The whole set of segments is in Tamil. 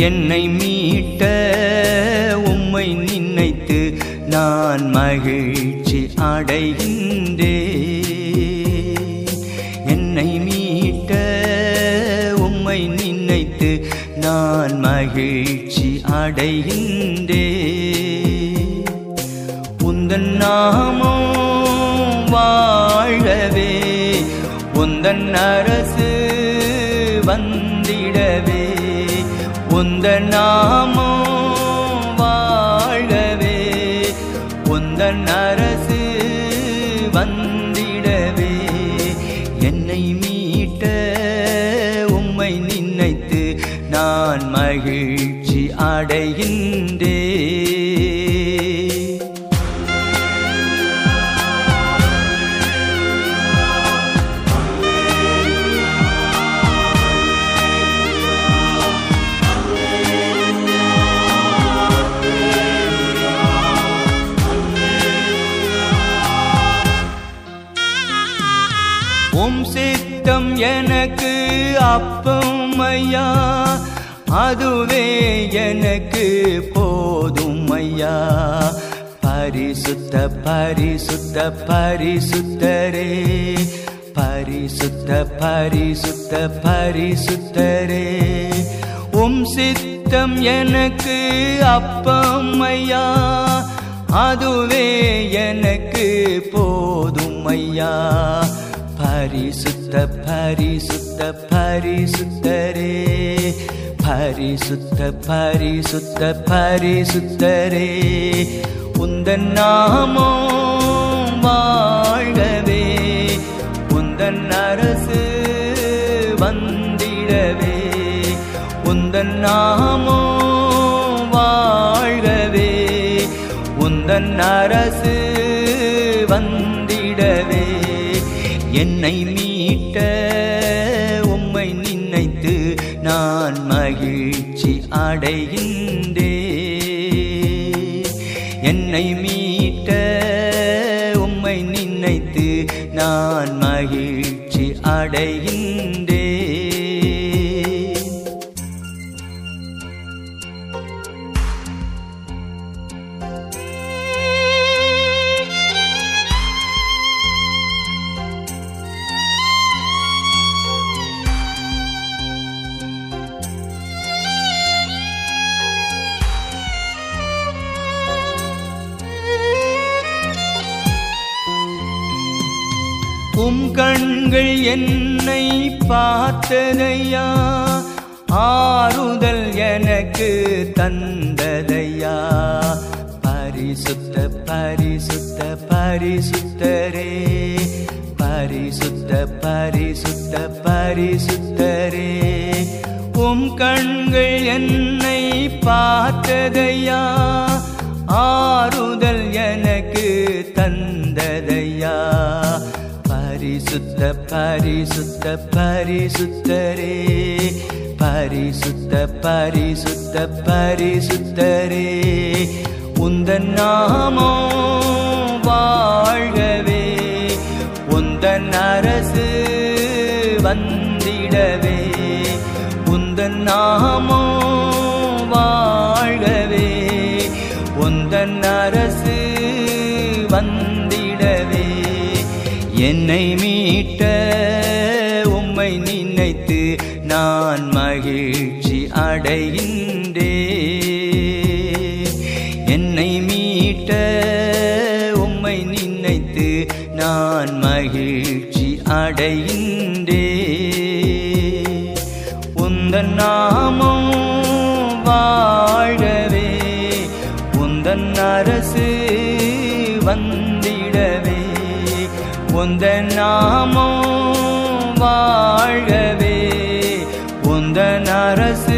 என்னை மீட்ட உம்மை நினைத்து நான் மகிழ்ச்சி அடைகின்றேன் என்னை மீட்ட உம்மை நினைத்து நான் மகிழ்ச்சி அடைகின்றேன் உந்தன் நாமம் வாழவே உந்தன் அரசு வந்திடவே உந்த நாமம் வாழவே உந்தன் அரசு வந்திடவே என்னை மீட்ட உம்மை நினைத்து நான் மகிழ்ச்சி அடைகின்றேன் உம் சித்தம் எனக்கு அப்பம் ஐயா அதுவே எனக்கு போதும் ஐயா பரிசுத்த பரிசுத்த பரிசுத்தரே பரிசுத்த பரிசுத்த பரிசுத்தரே உம் சித்தம் எனக்கு அப்பம் ஐயா அதுவே எனக்கு போதும் ஐயா பரிசுத்த பரிசுத்த பரிசுத்தரே பரிசுத்த பரிசுத்த பரிசுத்தரே உந்தன் நாமம் வாழ்கவே உந்தன் அரசு வந்திடவே உந்தன் நாமம் வாழ்கவே உந்தன் அரசு வந்திடவே என்னை மீட்ட உம்மை நினைத்து நான் மகிழ்ச்சி அடைகின்றேன் என்னை மீட்ட உம்மை நினைத்து நான் மகிழ்ச்சி அடைகின்றேன் உம் கண்கள் என்னை பார்த்ததையா ஆறுதல் எனக்கு தந்ததையா பரிசுத்த பரிசுத்த பரிசுத்தரே பரிசுத்த பரிசுத்த பரிசுத்தரே உம் கண்கள் என்னை பார்த்ததையா ஆறுதல் எனக்கு தந்ததையா பரிசுத்த பரிசுத்த பரிசுத்தரே பரிசுத்த பரிசுத்த பரிசுத்தரே உந்தன் நாமம் வாழ்கவே உந்தன் அரசு வந்திடவே உந்தன் நாமம் வாழ்கவே உந்தன் அரசு வந்திடவே என்னை மீட்ட உம்மை நினைத்து நான் மகிழ்ச்சி அடைகின்றேன் என்னை மீட்ட உம்மை நினைத்து நான் மகிழ்ச்சி அடைகின்றேன் உந்தன் நாமம் வாழவே உந்தன் அரசு வந்திடவே உந்தன் நாமம் வாழ்கவே உந்தன் அரசு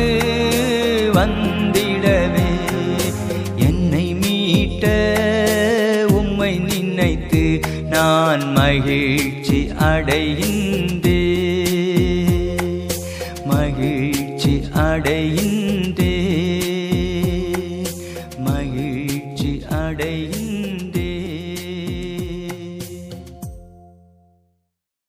வந்திடவே என்னை மீட்ட உம்மை நினைத்து நான் மகிழ்ச்சி அடைகின்றேன் மகிழ்ச்சி அடைகின்றேன்